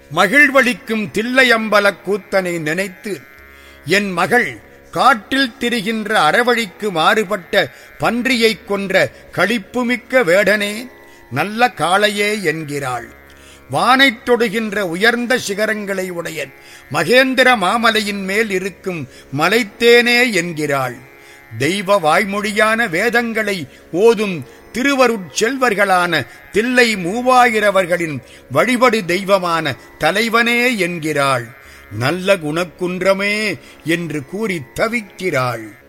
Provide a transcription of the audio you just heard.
மகிழ்வளிக்கும் தில்லையம்பலக் கூத்தனை நினைத்து என் மகள் காட்டில் திரிகின்ற அறவழிக்கு மாறுபட்ட பன்றியைக் கொன்ற களிப்புமிக்க வேடனே நல்ல காளையே என்கிறாள் வானைத் தொடுகின்ற உயர்ந்த சிகரங்களை உடைய மகேந்திர மாமலையின் மேல் இருக்கும் மலைத்தேனே என்கிறாள் தெய்வ வாய்மொழியான வேதங்களை ஓதும் திருவருட்செல்வர்களான தில்லை மூவாயிரவர்களின் வழிபடு தெய்வமான தலைவனே என்கிறாள் நல்ல குணக்குன்றமே என்று கூறி தவிக்கிறாள்